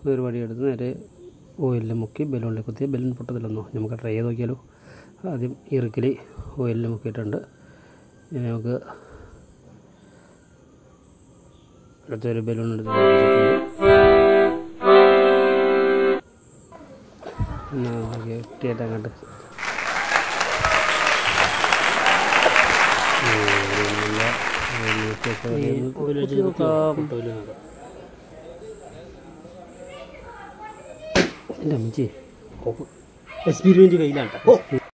ഒരു വടി എടുത്ത് നേരെ ഓയിലിൽ മുക്കി ബലൂണിൽ കുത്തി ബലൂൺ പൊട്ടത്തില്ലെന്നോ നമുക്ക് ട്രൈ ചെയ്ത് നോക്കിയാലോ ആദ്യം ഇറുക്കിൽ ഓയിലിൽ മുക്കിയിട്ടുണ്ട് ഇനി നമുക്ക് അടുത്തൊരു ബലൂൺ എടുത്ത് വെച്ചിട്ടുണ്ട് എന്നാ കെട്ടിയിട്ട് അങ്ങോട്ട് എൻ്റെ അമ്മച്ചി എക്സ്പീരിമെന്റ് കയ്യിലാണ് ട്ടോ. ഓ